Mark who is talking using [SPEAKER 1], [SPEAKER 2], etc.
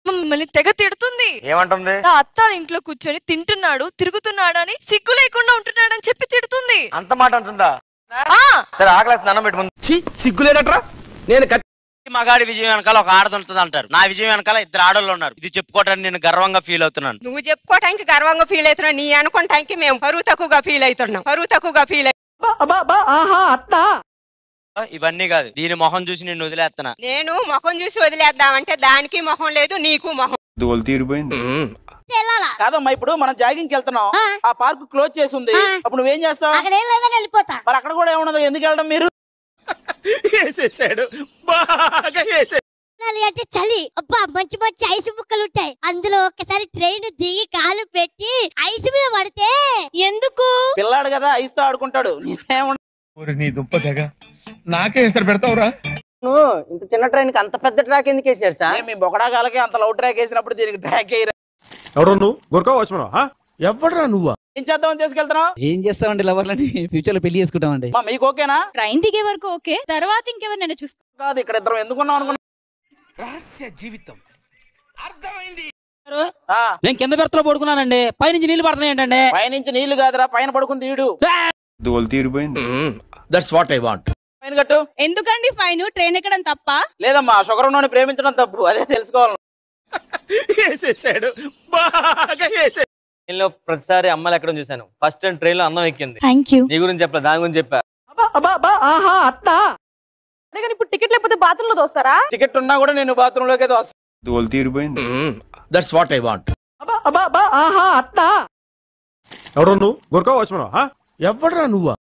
[SPEAKER 1] మిమ్మల్ని తెగ తిడుతుంది
[SPEAKER 2] ఏమంటుంది
[SPEAKER 1] నా అత్త ఇంట్లో కూర్చొని తింటున్నాడు తిరుగుతున్నాడు అని సిగ్గు లేకుండా ఉంటున్నాడని చెప్పి తిడుతుంది
[SPEAKER 2] అంత మాట అంటుందా
[SPEAKER 1] ఆ
[SPEAKER 2] సరే ఆకలేస్తుంది అన్నం పెట్టి ముందు
[SPEAKER 3] సిగ్గులేదట్రా నేను కత్తి
[SPEAKER 4] మగాడి విజయం వెనకాల ఒక ఆడది ఉంటుంది అంటారు నా విజయం వెనకాల ఇద్దరు ఆడోళ్ళు ఉన్నారు ఇది చెప్పుకోవడానికి నేను గర్వంగా ఫీల్ అవుతున్నాను
[SPEAKER 5] నువ్వు చెప్పుకోవటానికి గర్వంగా ఫీల్ అవుతున్నావు నీ అనుకోవటానికి మేము పరువు తక్కువగా ఫీల్ అవుతున్నాం పరువు తక్కువగా ఫీల్
[SPEAKER 4] ఇవన్నీ కాదు దీని మొహం చూసి నేను వదిలేస్తున్నా
[SPEAKER 5] నేను ముఖం చూసి వదిలేద్దామంటే దానికి ముఖం లేదు నీకు ముఖం
[SPEAKER 3] దోలు తీరిపోయింది
[SPEAKER 6] కాదమ్మా ఇప్పుడు మనం జాగింగ్ వెళ్తున్నాం ఆ పార్క్ క్లోజ్ చేసి ఉంది అప్పుడు నువ్వేం చేస్తావు
[SPEAKER 7] అక్కడ ఏం లేదని వెళ్ళిపోతా
[SPEAKER 6] మరి అక్కడ కూడా ఏమున్నదో ఎందుకు వెళ్ళడం మీరు
[SPEAKER 3] వేసేసాడు బాగా వేసే
[SPEAKER 7] నాలి అంటే చలి అబ్బా మంచి మంచి ఐస్ ముక్కలు ఉంటాయి అందులో ఒక్కసారి ట్రైన్ దిగి కాలు పెట్టి ఐస్ మీద పడితే ఎందుకు
[SPEAKER 6] పిల్లాడు కదా ఐస్తో ఆడుకుంటాడు నీకేముండ
[SPEAKER 8] నీ దుంప తెగ నాకే ఇస్తారు పెడతావురా
[SPEAKER 2] ఇంత చిన్న ట్రైన్ కి అంత పెద్ద ట్రాక్ ఎందుకు వేసారు సార్
[SPEAKER 6] మీ బొకడాకాలకి అంత లవ్ ట్రాక్ వేసినప్పుడు దీనికి ట్రాక్ వేయరా
[SPEAKER 8] ఎవరు నువ్వు గురకా వచ్చమా ఎవడరా నువ్వా
[SPEAKER 6] ఏం చేద్దామని తీసుకెళ్తున్నావు
[SPEAKER 9] ఏం చేస్తామండి లవర్లని ఫ్యూచర్ లో పెళ్లి చేసుకుంటామండి
[SPEAKER 6] మా మీకు ఓకేనా
[SPEAKER 1] ట్రైన్ దిగే వరకు ఓకే తర్వాత ఇంకెవరినైనా చూసుకో
[SPEAKER 6] కాదు ఇక్కడ ఇద్దరం ఎందుకున్నాం అనుకున్నా
[SPEAKER 3] రహస్య జీవితం అర్థమైంది
[SPEAKER 6] ఆ,
[SPEAKER 9] నేను కింద బెర్తలో పడుకున్నానండి పైనుంచి నీళ్లు పడుతున్నాయి ఏంటండి
[SPEAKER 6] పైనుంచి నీళ్లు కాదురా పైన పడుకుని తీయడు
[SPEAKER 3] దోలు తీరిపోయింది
[SPEAKER 8] దట్స్ వాట్ ఐ వాంట్
[SPEAKER 6] పైన కట్టు
[SPEAKER 1] ఎందుకండి ఫైన్ ట్రైన్ ఎక్కడం తప్ప
[SPEAKER 6] లేదమ్మా షుగర్ ఉన్నోని ప్రేమించడం తప్పు అదే తెలుసుకోవాలి
[SPEAKER 3] వేసేసాడు బాగా వేసే
[SPEAKER 2] ట్రైన్ లో ప్రతిసారి అమ్మాయిలు ఎక్కడ చూశాను ఫస్ట్ టైం ట్రైన్ లో అన్నం ఎక్కింది
[SPEAKER 7] థ్యాంక్ యూ
[SPEAKER 2] నీ గురించి చెప్పలే దాని గురించి చెప్పా
[SPEAKER 1] కానీ ఇప్పుడు టికెట్ లేకపోతే బాత్రూమ్ లో దోస్తారా
[SPEAKER 6] టికెట్ ఉన్నా కూడా నేను బాత్రూమ్ లోకి అయితే వస్తాను
[SPEAKER 3] దోలు తీరిపోయింది
[SPEAKER 8] దట్స్ వాట్ ఐ వాంట్ ఎవరు నువ్వు గురకా వచ్చమా ఎవడరా నువ్వా